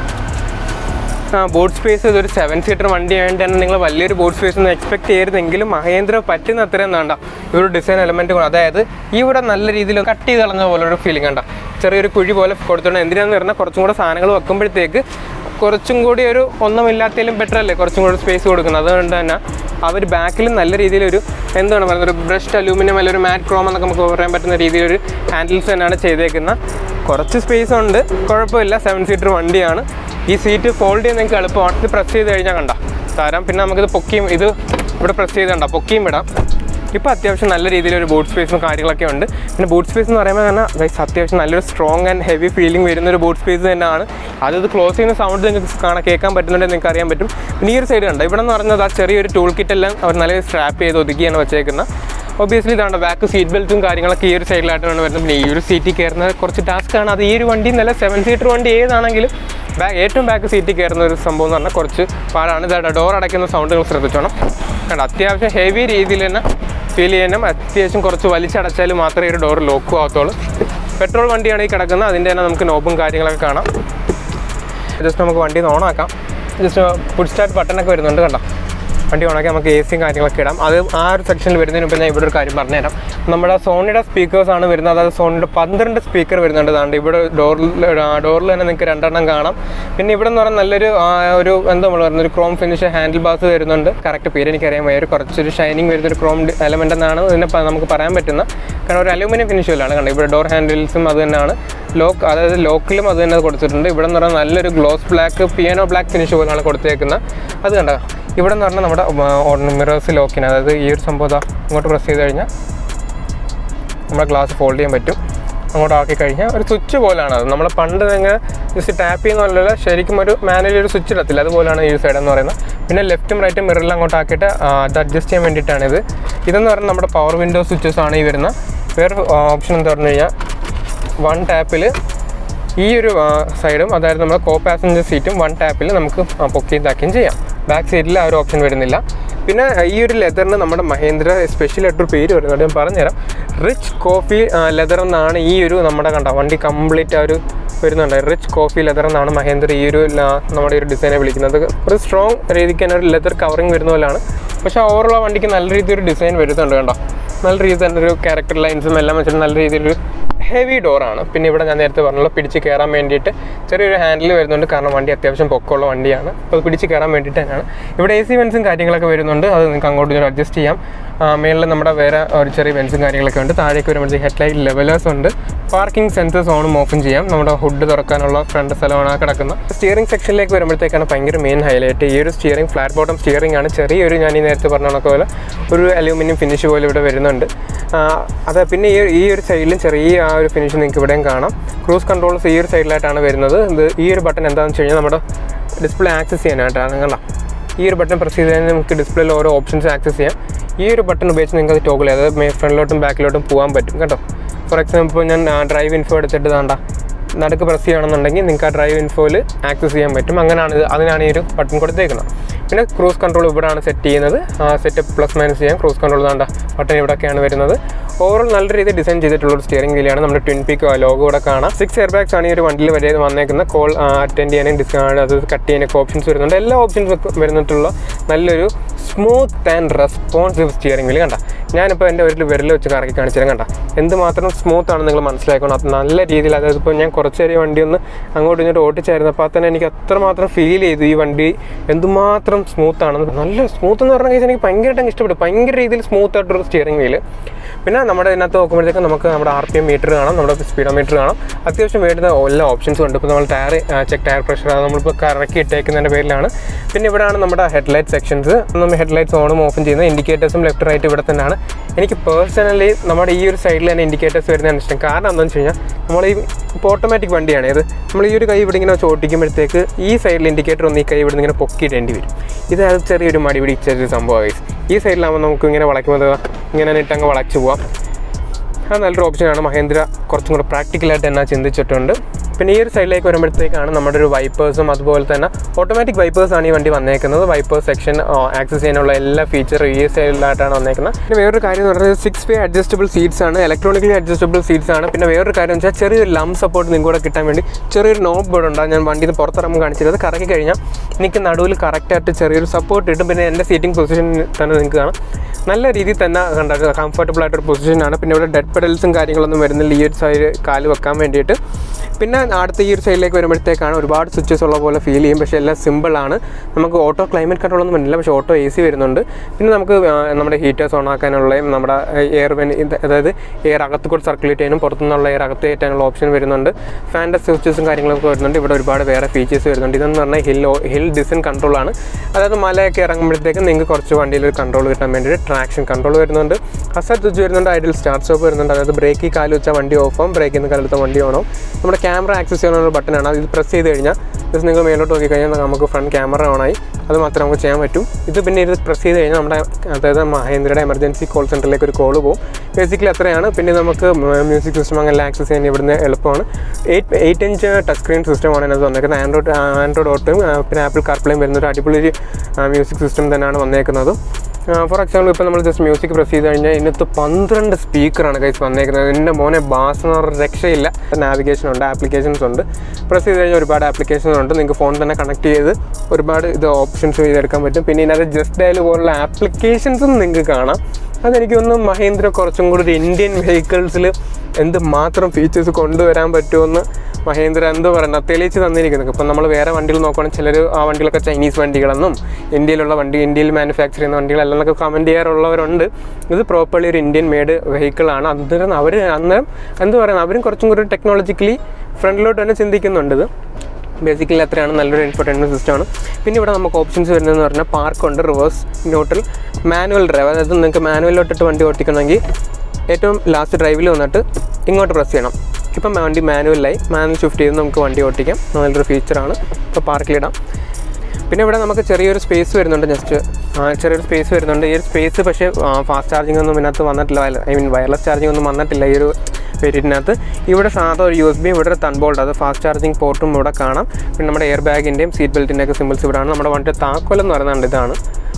ആ ബോട്ട് സ്പേസ് ഇതൊരു സെവൻ സീറ്റർ വണ്ടി ആയതുകൊണ്ട് തന്നെ നിങ്ങൾ വലിയൊരു ബോട്ട് സ്പേസ് ഒന്നും എക്സ്പെക്ട് ചെയ്യരുതെങ്കിലും മഹേന്ദ്ര പറ്റുന്ന അത്രയും വേണ്ട ഈ ഒരു ഡിസൈൻ എലമെൻറ്റ് അതായത് ഇവിടെ നല്ല രീതിയിൽ കട്ട് ചെയ്ത് കളഞ്ഞ പോലെ ഒരു ഫീലിംഗ് കണ്ട ചെറിയൊരു കുഴി പോലെ കൊടുത്തോണ്ട് എന്തിനാന്ന് പറഞ്ഞാൽ കുറച്ചും കൂടെ സാധനങ്ങൾ വെക്കുമ്പോഴത്തേക്ക് കുറച്ചും കൂടി ഒരു ഒന്നുമില്ലാത്തതിലും ബെറ്റർ അല്ലേ കുറച്ചും കൂടി സ്പേസ് കൊടുക്കുന്നത് അതുകൊണ്ട് തന്നെ അവർ ബാക്കിൽ നല്ല രീതിയിലൊരു എന്താണ് പറയുന്നത് ഒരു ബ്രഷ്ഡ് അലൂമിനിയം അല്ലെങ്കിൽ ഒരു മാറ്റ് ക്രോം എന്നൊക്കെ നമുക്ക് പറയാൻ പറ്റുന്ന രീതിയിലൊരു ഹാൻഡിൽസ് തന്നെയാണ് ചെയ്തേക്കുന്നത് കുറച്ച് സ്പേസ് ഉണ്ട് കുഴപ്പമില്ല സെവൻ സീറ്റർ വണ്ടിയാണ് ഈ സീറ്റ് ഫോൾഡ് ചെയ്യാൻ നിങ്ങൾക്ക് എളുപ്പമാണ് ഇത് പ്രസ് ചെയ്ത് കഴിഞ്ഞാൽ കണ്ട തരാം പിന്നെ നമുക്കിത് പൊക്കിയും ഇത് ഇവിടെ പ്രസ് ചെയ്ത് കണ്ട പൊക്കിയും വിടാം ഇപ്പോൾ അത്യാവശ്യം നല്ല രീതിയിലൊരു ബൂട്ട് സ്പേസും കാര്യങ്ങളൊക്കെ ഉണ്ട് പിന്നെ ബൂട്ട് സ്പേസ് എന്ന് പറയുമ്പോൾ തന്നെ ഗൈസ് അത്യാവശ്യം നല്ലൊരു സ്ട്രോങ് ആൻഡ് ഹെവി ഫീലിംഗ് വരുന്ന ഒരു ബൂട്ട് സ്പേസ് തന്നെയാണ് അത് ഇത് ക്ലോസ് ചെയ്യുന്ന സൗണ്ട് നിങ്ങൾക്ക് കാണാൻ കേൾക്കാൻ പറ്റുന്നുണ്ടെന്ന് നിങ്ങൾക്ക് അറിയാൻ പറ്റും പിന്നെ ഈ ഒരു സൈഡ് കണ്ട ഇവിടെ എന്ന് പറയുന്നത് ആ ചെറിയൊരു ടൂൾ കിറ്റ് എല്ലാം അവർ നല്ല സ്ട്രാപ്പ് ചെയ്ത് ഒതുക്കിയാണ് വെച്ചേക്കുന്നത് ഒബിയസ്ലി ഇതാണ് ബാക്ക് സീറ്റ് ബെൽറ്റും കാര്യങ്ങളൊക്കെ ഈ ഒരു സൈഡിലായിട്ടാണ് വരുന്നത് പിന്നെ ഈ ഒരു സീറ്റിൽ കയറുന്നത് കുറച്ച് ടാസ്ക് ആണ് അത് ഈ ഒരു വണ്ടി നല്ല സെവൻ സീറ്റർ വണ്ടി ഏതാണെങ്കിലും ബാക്ക് ഏറ്റവും ബാക്ക് സീറ്റിൽ കയറുന്ന ഒരു സംഭവം എന്ന് പറഞ്ഞാൽ കുറച്ച് പാടാണ് ഇതാ ഡോർ അടയ്ക്കുന്ന സൗണ്ട് നിങ്ങൾ ശ്രദ്ധിച്ചോണം കണ്ട അത്യാവശ്യം ഹെവി രീതിയിൽ തന്നെ ഫീൽ ചെയ്യാനും അത്യാവശ്യം കുറച്ച് വലിച്ചടച്ചാൽ മാത്രമേ ഈ ഒരു ഡോർ ലോക്കും ആകത്തുള്ളൂ പെട്രോൾ വണ്ടിയാണ് ഈ കിടക്കുന്നത് അതിൻ്റെ തന്നെ നമുക്ക് നോബും കാര്യങ്ങളൊക്കെ കാണാം ജസ്റ്റ് നമുക്ക് വണ്ടി ഓണാക്കാം ജസ്റ്റ് ഫുഡ് സ്റ്റാർട്ട് ബട്ടണൊക്കെ വരുന്നുണ്ട് കണ്ടോ വണ്ടി ഓണാക്കി നമുക്ക് എ സിയും കാര്യങ്ങളൊക്കെ ഇടാം അത് ആ ഒരു സെക്ഷനിൽ വരുന്നതിന് മുമ്പ് ഞാൻ ഇവിടെ ഒരു കാര്യം പറഞ്ഞുതരാം നമ്മുടെ സോണിയുടെ സ്പീക്കേഴ്സ് ആണ് വരുന്നത് അതായത് സോണിയുടെ പന്ത്രണ്ട് സ്പീക്കർ വരുന്നുണ്ട് അതാണ്ട് ഇവിടെ ഡോറിൽ ഡോറിൽ തന്നെ നിങ്ങൾക്ക് രണ്ടെണ്ണം കാണാം പിന്നെ ഇവിടെ എന്ന് പറഞ്ഞാൽ നല്ലൊരു ആ, ഒരു എന്താ നമ്മൾ പറയുന്നത് ഒരു ക്രോം ഫിനിഷ് ഹാൻഡിൽ ബാസ് വരുന്നുണ്ട് കറക്റ്റ് പേര് എനിക്കറിയാൻ വയ്യ ഒരു കുറച്ചൊരു ഷൈനിങ് വരുന്ന ഒരു ക്രോം എലമെൻ്റ് എന്നാണ് ഇതിനെ പ- നമുക്ക് പറയാൻ പറ്റുന്ന കാരണം ഒരു അലൂമിനിയം ഫിനിഷുകളാണ് കണ്ടത് ഇവിടെ ഡോർ ഹാൻഡിൽസും അത് തന്നെയാണ് ലോക്ക് അതായത് ലോക്കിലും അത് തന്നെ കൊടുത്തിട്ടുണ്ട് ഇവിടെ എന്ന് പറഞ്ഞാൽ നല്ലൊരു gloss black piano black finish പോലെയാണ് കൊടുത്തേക്കുന്നത് അത് കണ്ട ഇവിടെ എന്ന് പറഞ്ഞാൽ നമ്മുടെ മിറേഴ്സ് ലോക്കിന് അതായത് ഈ ഒരു സംഭവം ദാ ഇങ്ങോട്ട് പ്രസ് ചെയ്ത് കഴിഞ്ഞാൽ നമ്മുടെ ഗ്ലാസ് ഫോൾഡ് ചെയ്യാൻ പറ്റും അങ്ങോട്ട് ആക്കി കഴിഞ്ഞാൽ ഒരു സ്വിച്ച് പോലെയാണ് അത് നമ്മൾ പണ്ട് നിങ്ങൾ ജസ്റ്റ് ടാപ്പ് ചെയ്യുന്ന പോലെയല്ല ശരിക്കും ഒരു മാനുവലി ഒരു സ്വിച്ച് ഇടത്തില്ല അതുപോലെയാണ് ഈ സൈഡ് എന്ന് പറയുന്നത് പിന്നെ ലെഫ്റ്റും റൈറ്റും മിററിൽ അങ്ങോട്ട് ആക്കിയിട്ട് ആ, അത് അഡ്ജസ്റ്റ് ചെയ്യാൻ വേണ്ടിയിട്ടാണ് ഇത് ഇതെന്ന് പറഞ്ഞാൽ നമ്മുടെ പവർ വിൻഡോ സ്വിച്ചസ് ആണ് ഈ വരുന്ന വേറെ ഓപ്ഷൻ എന്ന് പറഞ്ഞു കഴിഞ്ഞാൽ വൺ ടാപ്പിൽ ഈ ഒരു സൈഡും അതായത് നമ്മുടെ കോ പാസഞ്ചർ സീറ്റും വൺ ടാപ്പിൽ നമുക്ക് ആ, പൊക്കിയും താക്കുകയും ചെയ്യാം ബാക്ക് സീറ്റിൽ ആ ഒരു ഓപ്ഷൻ വരുന്നില്ല പിന്നെ ഈ ഒരു ലെതറിന് നമ്മുടെ മഹേന്ദ്ര സ്പെഷ്യൽ ആയിട്ടൊരു പേര് വരുന്നുണ്ട് ഞാൻ പറഞ്ഞുതരാം റിച്ച് കോഫി ലെതർ എന്നാണ് ഈ ഒരു നമ്മുടെ കണ്ട വണ്ടി കംപ്ലീറ്റ് ആ ഒരു വരുന്നുണ്ട് റിച്ച് കോഫി ലെതർ എന്നാണ് മഹേന്ദ്ര ഈ ഒരു ല- നമ്മുടെ ഈ ഒരു ഡിസൈനെ വിളിക്കുന്നത് ഒരു സ്ട്രോങ് രീതിക്ക് തന്നെ ഒരു ലെതർ കവറിങ് വരുന്ന പോലെയാണ് പക്ഷേ ഓവറോൾ വണ്ടിക്ക് നല്ല രീതിയിൽ ഒരു ഡിസൈൻ വരുന്നുണ്ട് കണ്ടോ നല്ല രീതിയിൽ തന്നെ ഒരു ക്യാരക്ടർ ലൈൻസും എല്ലാം വെച്ചിട്ട് നല്ല രീതിയിലൊരു ഹെവി ഡോറാണ് പിന്നെ ഇവിടെ ഞാൻ നേരത്തെ പറഞ്ഞല്ലോ പിടിച്ച് കയറാൻ വേണ്ടിയിട്ട് ചെറിയൊരു ഹാൻഡിൽ വരുന്നുണ്ട് കാരണം വണ്ടി അത്യാവശ്യം പൊക്കമുള്ള വണ്ടിയാണ് അപ്പോൾ അത് പിടിച്ച് കയറാൻ വേണ്ടിയിട്ട് തന്നെയാണ് ഇവിടെ എ സി വെൻസും കാര്യങ്ങളൊക്കെ വരുന്നുണ്ട് അത് നിങ്ങൾക്ക് അങ്ങോട്ട് ഇങ്ങോട്ട് അഡ്ജസ്റ്റ് ചെയ്യാം മേളിൽ നമ്മുടെ വേറെ ഒരു ചെറിയ വെൻസും കാര്യങ്ങളൊക്കെ ഉണ്ട് താഴേക്ക് വരുമ്പോഴത്തേക്ക് ഹെഡ്ലൈറ്റ് ലെവലേഴ്സ് ഉണ്ട് പാർക്കിംഗ് സെൻസേഴ്സ് ഓണും ഓഫും ചെയ്യാം നമ്മുടെ ഹുഡ് തുറക്കാനുള്ള ഫ്രണ്ട് സ്ഥലമാണ് ആ കിടക്കുന്നത് സ്റ്റിയറിംഗ് സെക്ഷനിലേക്ക് വരുമ്പോഴത്തേക്കാണ് ഭയങ്കര മെയിൻ ഹൈലൈറ്റ് ഈ ഒരു സ്റ്റിയറിംഗ് ഫ്ലാറ്റ് ബോട്ടം സ്റ്റിയറിംഗ് ആണ് ചെറിയൊരു ഞാൻ ഈ നേരത്തെ പറഞ്ഞ കണക്ക് പോലെ ഒരു അലൂമിനിയം ഫിനിഷ് പോലെ ഇവിടെ വരുന്നുണ്ട് ആ, അത് പിന്നെ ഈ ഈ ഒരു സൈഡിലും ചെറിയ ആ ഒരു ഫിനിഷ് നിങ്ങൾക്ക് ഇവിടെയും കാണാം ക്രൂസ് കൺട്രോൾസ് ഈ ഒരു സൈഡിലായിട്ടാണ് വരുന്നത് ഇത് ഈ ഒരു ബട്ടൺ എന്താണെന്ന് വെച്ച് കഴിഞ്ഞാൽ നമ്മുടെ ഡിസ്പ്ലേ ആക്സസ് ചെയ്യാനായിട്ടാണ് കണ്ടോ ഈ ഒരു ബട്ടൺ പ്രസ് ചെയ്ത് കഴിഞ്ഞാൽ നമുക്ക് ഡിസ്പ്ലേയിൽ ഓരോ ഓപ്ഷൻസ് ആക്സസ് ചെയ്യാം ഈ ഒരു ബട്ടൺ ഉപയോഗിച്ച് നിങ്ങൾക്ക് അത് ടോഗിൾ ചെയ്യാം അതായത് ഫ്രണ്ടിലോട്ടും ബാക്കിലോട്ടും പോകാൻ പറ്റും കേട്ടോ ഫോർ എക്സാമ്പിൾ ഞാൻ ഡ്രൈവ് ഇൻഫോ എടുത്തിട്ട് താണ്ട നടുക്ക് പ്രസ് ചെയ്യണമെന്നുണ്ടെങ്കിൽ നിങ്ങൾക്ക് ആ ഡ്രൈവ് ഇൻഫോയിൽ ആക്സസ് ചെയ്യാൻ പറ്റും അങ്ങനെയാണ് ഇത് അതിനാണ് ഈ ഒരു ബട്ടൺ കൊടുത്തേക്കുന്നത് പിന്നെ ക്രൂസ് കൺട്രോൾ ഇവിടെയാണ് സെറ്റ് ചെയ്യുന്നത് സെറ്റ് പ്ലസ് മൈനസ് ചെയ്യാം ക്രൂസ് കൺട്രോൾ താണ്ട ബട്ടൺ ഇവിടെയൊക്കെയാണ് വരുന്നത് ഓവറോൾ നല്ല രീതിയിൽ ഡിസൈൻ ചെയ്തിട്ടുള്ള ഒരു സ്റ്റിയറിംഗ് വീലാണ് നമ്മുടെ ട്വിൻ പീക്ക് ലോഗോ ഇവിടെ കാണാം സിക്സ് എയർ ബാഗ്സ് ആണ് ഈ ഒരു വണ്ടിയിൽ വരെ വന്നേക്കുന്ന കോൾ അറ്റൻഡ് ചെയ്യാനും ഡിസ്കൗണ്ട് അത് കട്ട് ചെയ്യാനൊക്കെ ഓപ്ഷൻസ് വരുന്നുണ്ട് എല്ലാ ഓപ്ഷൻസ് വരുന്നിട്ടുള്ള നല്ലൊരു smooth and responsive steering wheel കണ്ട ഞാനിപ്പോൾ എൻ്റെ ഒരു വിരൽ വെച്ച് കറക്കി കാണിച്ചാലും കണ്ട എന്തുമാത്രം സ്മൂത്ത് ആണ് നിങ്ങൾ മനസ്സിലാക്കണം അത് നല്ല രീതിയിൽ അതായത് ഇപ്പോൾ ഞാൻ കുറച്ച് നേരം ഈ വണ്ടി ഒന്ന് അങ്ങോട്ടും ഇങ്ങോട്ടും ഓട്ടിച്ചായിരുന്നു അപ്പോൾ തന്നെ എനിക്ക് അത്രമാത്രം ഫീൽ ചെയ്തു ഈ വണ്ടി എന്തുമാത്രം സ്മൂത്ത് ആണെന്ന് നല്ല സ്മൂത്ത് എന്ന് പറഞ്ഞ കേസ് എനിക്ക് ഭയങ്കരമായിട്ട് അങ്ങ് ഇഷ്ടപ്പെട്ടു ഭയങ്കര രീതിയിൽ സ്മൂത്ത് ആയിട്ടൊരു സ്റ്റിയറിംഗ് വീല് പിന്നെ നമ്മുടെ ഇതിനകത്ത് നോക്കുമ്പോഴത്തേക്കും നമുക്ക് നമ്മുടെ ആർ പി എം മീറ്റർ കാണാം നമ്മുടെ സ്പീഡോമീറ്റർ കാണാം അത്യാവശ്യം വേണ്ടുന്ന എല്ലാ ഓപ്ഷൻസും ഉണ്ട് ഇപ്പോൾ നമ്മൾ ടയർ ചെക്ക് ടയർ പ്രഷർ അത് നമ്മളിപ്പോൾ കറക്കി ഇട്ടേക്കുന്നതിൻ്റെ പേരിലാണ് പിന്നെ ഇവിടെയാണ് നമ്മുടെ ഹെഡ്ലൈറ്റ് സെക്ഷൻസ് നമ്മൾ ഹെഡ്ലൈറ്റ്സ് ഓണും ഓഫും ചെയ്യുന്നത് ഇൻഡിക്കേറ്റേഴ്സും ലെഫ്റ്റ് റൈറ്റ് ഇവിടെ തന്നെയാണ് എനിക്ക് പേഴ്സണലി നമ്മുടെ ഈ ഒരു സൈഡിൽ തന്നെ ഇൻഡിക്കേറ്റേഴ്സ് വരുന്നതാണ് ഇഷ്ടം കാരണം എന്താണെന്ന് വെച്ച് കഴിഞ്ഞാൽ നമ്മൾ ഈ ഇപ്പോൾ ഓട്ടോമാറ്റിക് വണ്ടിയാണ് ഇത് നമ്മൾ ഈ ഒരു കൈ ഇവിടെ ഇങ്ങനെ വെച്ച് ഓട്ടിക്കുമ്പോഴത്തേക്ക് ഈ സൈഡിൽ ഇൻഡിക്കേറ്റർ ഒന്ന് ഈ കൈ ഇവിടെ ഇങ്ങനെ പൊക്കിയിടേണ്ടി വരും ഇത് അത് ചെറിയൊരു മടി പിടിച്ച ഒരു സംഭവമായി ഈ സൈഡിലാകുമ്പോൾ നമുക്ക് ഇങ്ങനെ വളയ്ക്കുമ്പോൾ ദാ ഇങ്ങനെ ഇട്ടങ്ങ് വളച്ച് പോവാം അത് നല്ലൊരു ഓപ്ഷനാണ് മഹേന്ദ്ര കുറച്ചും കൂടെ പ്രാക്ടിക്കലായിട്ട് തന്നെ ചിന്തിച്ചിട്ടുണ്ട് പിന്നെ ഈ ഒരു സൈഡിലേക്ക് വരുമ്പോഴത്തേക്കാണ് നമ്മുടെ ഒരു വൈപ്പേഴ്സും അതുപോലെ തന്നെ ഓട്ടോമാറ്റിക് വൈപ്പേഴ്സാണ് ഈ വണ്ടി വന്നേക്കുന്നത് വൈപ്പേഴ്സ് സെക്ഷൻ ആക്സസ് ചെയ്യാനുള്ള എല്ലാ ഫീച്ചറും ഈ സൈഡിലായിട്ടാണ് വന്നേക്കുന്നത് പിന്നെ വേറൊരു കാര്യം എന്ന് പറയുന്നത് സിക്സ് വേ അഡ്ജസ്റ്റബിൾ സീറ്റ്സ് ആണ് ഇലക്ട്രോണിക്കലി അഡ്ജസ്റ്റബിൾ സീറ്റ്സ് ആണ് പിന്നെ വേറൊരു കാര്യം എന്ന് വെച്ചാൽ ചെറിയൊരു ലം സപ്പോർട്ട് നിങ്ങൾക്ക് കൂടെ കിട്ടാൻ വേണ്ടി ചെറിയൊരു നോബ് ബോർഡ് ഉണ്ടാകും ഞാൻ വണ്ടിയിൽ നിന്ന് പുറത്തിറങ്ങുമ്പോൾ കാണിച്ചത് കറക്കി കഴിഞ്ഞാൽ എനിക്ക് നടുവിൽ കറക്റ്റായിട്ട് ചെറിയൊരു സപ്പോർട്ട് കിട്ടും പിന്നെ എൻ്റെ സീറ്റിംഗ് പൊസിഷൻ തന്നെ നിങ്ങൾക്ക് കാണാം നല്ല രീതിയിൽ തന്നെ കണ്ട കംഫർട്ടബിൾ ആയിട്ടൊരു പൊസിഷനാണ് പിന്നെ ഇവിടെ ഡെഡ് പെഡൽസും കാര്യങ്ങളൊന്നും വരുന്നില്ല ഈ ഒരു സൈഡ് കാല് വെക്കാൻ വേണ്ടിയിട്ട് പിന്നെ അടുത്ത ഈ ഒരു സൈഡിലേക്ക് വരുമ്പോഴത്തേക്കാണ് ഒരുപാട് സ്വിച്ചസ് ഉള്ള പോലെ ഫീൽ ചെയ്യും പക്ഷേ എല്ലാം സിമ്പിളാണ് നമുക്ക് ഓട്ടോ ക്ലൈമറ്റ് കൺട്രോൾ ഒന്നും വരുന്നില്ല പക്ഷേ ഓട്ടോ എ സി വരുന്നുണ്ട് പിന്നെ നമുക്ക് ആ, നമ്മുടെ ഹീറ്റേഴ്സ് ഓൺ ആക്കാനുള്ളയും നമ്മുടെ എയർ വെൻ അതായത് എയർ അകത്ത് കൂടെ സർക്കുലേറ്റ് ചെയ്യാനും പുറത്തുനിന്നുള്ള എയർ അകത്ത് കയറ്റാനുള്ള ഓപ്ഷൻ വരുന്നുണ്ട് ഫാൻ്റെ സ്വിച്ചസും കാര്യങ്ങളൊക്കെ വരുന്നുണ്ട് ഇവിടെ ഒരുപാട് വേറെ ഫീച്ചേഴ്സ് വരുന്നുണ്ട് ഇതെന്ന് പറഞ്ഞാൽ ഹിൽ ഹിൽ ഡിസൈൻ കൺട്രോളാണ് അതായത് മലയൊക്കെ ഇറങ്ങുമ്പോഴത്തേക്കും നിങ്ങൾക്ക് കുറച്ച് വണ്ടിയിൽ ഒരു കൺട്രോൾ കിട്ടാൻ വേണ്ടിയിട്ട് ട്രാക്ഷൻ കൺട്രോൾ വരുന്നുണ്ട് അസറ്റ് സ്വിച്ച് വരുന്നുണ്ട് ഐഡിയൽ സ്റ്റാർട്ട് സ്റ്റോപ്പ് വരുന്നുണ്ട് അതായത് ബ്രേക്കിൽ കാല് വെച്ചാൽ വണ്ടി ഓഫ് ആവും ബ്രേക്കിൽ നിന്ന് കാലെടുത്ത വണ്ടി ഓൺ ആവും നമ്മുടെ ക്യാമറ ആക്സസ് ചെയ്യാനുള്ള ബട്ടനാണ് അത് ഇത് പ്രസ് ചെയ്ത് കഴിഞ്ഞാൽ ജസ്റ്റ് നിങ്ങൾ മേലോട്ട് നോക്കി കഴിഞ്ഞാൽ നമുക്ക് ഫ്രണ്ട് ക്യാമറ ഓണായി അത് മാത്രമേ നമുക്ക് ചെയ്യാൻ പറ്റും ഇത് പിന്നെ ഇത് പ്രസ് ചെയ്ത് കഴിഞ്ഞാൽ നമ്മുടെ അതായത് മഹേന്ദ്രയുടെ എമർജൻസി കോൾ സെൻറ്ററിലേക്ക് ഒരു കോൾ പോകും ബേസിക്കലി അത്രയാണ് പിന്നെ നമുക്ക് മ്യൂസിക് സിസ്റ്റം അങ്ങനെ ആക്സസ് ചെയ്യാൻ ഇവിടുന്ന് എളുപ്പമാണ് eight eight inch touch screen സിസ്റ്റമാണ് അതിനകത്ത് വന്നേക്കുന്നത് ആൻഡ്രോയിഡ് ആൻഡ്രോയിഡ് ഓട്ടോയും ആ, പിന്നെ ആപ്പിൾ കാർപ്ലേയും വരുന്ന ഒരു അടിപൊളി മ്യൂസിക് സിസ്റ്റം തന്നെയാണ് വന്നേക്കുന്നത് ഫോർ എക്സാമ്പിൾ ഇപ്പോൾ നമ്മൾ ജസ്റ്റ് മ്യൂസിക് പ്രസ് ചെയ്ത് കഴിഞ്ഞാൽ ഇതിനകത്ത് പന്ത്രണ്ട് സ്പീക്കറാണ് കൈസ് വന്നേക്കുന്നത് എൻ്റെ മോനെ ബാസ് എന്ന് പറഞ്ഞ രക്ഷയില്ല നാവിഗേഷൻ ഉണ്ട് ആപ്ലിക്കേഷൻസ് ഉണ്ട് പ്രസ് ചെയ്ത് കഴിഞ്ഞാൽ ഒരുപാട് ആപ്ലിക്കേഷൻസ് ഉണ്ട് നിങ്ങൾക്ക് ഫോൺ തന്നെ കണക്ട് ചെയ്ത് ഒരുപാട് ഇത് ഓപ്ഷൻസ് ചെയ്തെടുക്കാൻ പറ്റും പിന്നെ ഇതിനകത്ത് ജസ്റ്റ് ഡയൽ പോലുള്ള ആപ്ലിക്കേഷൻസും നിങ്ങൾക്ക് കാണാം അതെനിക്ക് തോന്നുന്നു മഹേന്ദ്ര കുറച്ചും കൂടി ഒരു ഇന്ത്യൻ വെഹിക്കിൾസിൽ എന്ത് മാത്രം ഫീച്ചേഴ്സ് കൊണ്ടുവരാൻ പറ്റുമെന്ന് മഹേന്ദ്ര എന്തോ പറയുന്നത് തെളിയിച്ച് തന്നിരിക്കുന്നത് ഇപ്പം നമ്മൾ വേറെ വണ്ടികൾ നോക്കുകയാണെങ്കിൽ ചിലർ ആ വണ്ടികളൊക്കെ ചൈനീസ് വണ്ടികളെന്നും ഇന്ത്യയിലുള്ള വണ്ടി ഇന്ത്യയിൽ മാനുഫാക്ചർ ചെയ്യുന്ന വണ്ടികളെല്ലാം എന്നൊക്കെ കമൻറ്റ് ചെയ്യാറുള്ളവരുണ്ട് ഇത് പ്രോപ്പർലി ഒരു ഇന്ത്യൻ മെയ്ഡ് വെഹിക്കിളാണ് അന്നേരം അവർ അന്നേരം എന്ത് പറയുന്നത് അവരും കുറച്ചും കൂടി ടെക്നോളജിക്കലി ഫ്രണ്ടിലോട്ട് തന്നെ ചിന്തിക്കുന്നുണ്ട് ഇത് ബേസിക്കലി അത്രയാണ് നല്ലൊരു ഇൻഫർടൈൻമെൻറ്റ് സിസ്റ്റമാണ് പിന്നെ ഇവിടെ നമുക്ക് ഓപ്ഷൻസ് വരുന്നതെന്ന് പറഞ്ഞാൽ പാർക്കുണ്ട് റിവേഴ്സ് ന്യൂട്രൽ മാനുവൽ ഡ്രൈവ് അതായത് നിങ്ങൾക്ക് മാനുവലിലോട്ടിട്ട് വണ്ടി ഓട്ടിക്കണമെങ്കിൽ ഏറ്റവും ലാസ്റ്റ് ഡ്രൈവിൽ വന്നിട്ട് ഇങ്ങോട്ട് പ്രസ് ചെയ്യണം ഇപ്പം വണ്ടി മാനുവലായി മാനുവൽ ഷിഫ്റ്റ് ചെയ്ത് നമുക്ക് വണ്ടി ഓട്ടിക്കാം നല്ലൊരു ഫീച്ചറാണ് ഇപ്പോൾ പാർക്കിലിടാം പിന്നെ ഇവിടെ നമുക്ക് ചെറിയൊരു സ്പേസ് വരുന്നുണ്ട് ജസ്റ്റ് ചെറിയൊരു സ്പേസ് വരുന്നുണ്ട് ഈ ഒരു സ്പേസ് പക്ഷേ ഫാസ്റ്റ് ചാർജിങ് ഒന്നും ഇതിനകത്ത് വന്നിട്ടില്ല ഐ മീൻ വയർലെസ് ചാർജിങ് ഒന്നും വന്നിട്ടില്ല ഈ ഒരു വേരിയൻറ്റിനകത്ത് ഇവിടെ സാധാ ഒരു യു എസ് ബി ഇവിടെ ഒരു തൺബോൾട്ട് അത് ഫാസ്റ്റ് ചാർജിങ് പോർട്ടും ഇവിടെ കാണാം പിന്നെ നമ്മുടെ എയർ ബാഗിൻ്റെയും സീറ്റ് ബെൽറ്റിൻ്റെ ഒക്കെ സിമ്പിൾസ് ഇവിടെയാണ് നമ്മുടെ വണ്ടി താക്കോലെന്ന് പറയുന്നത് ഇതാണ്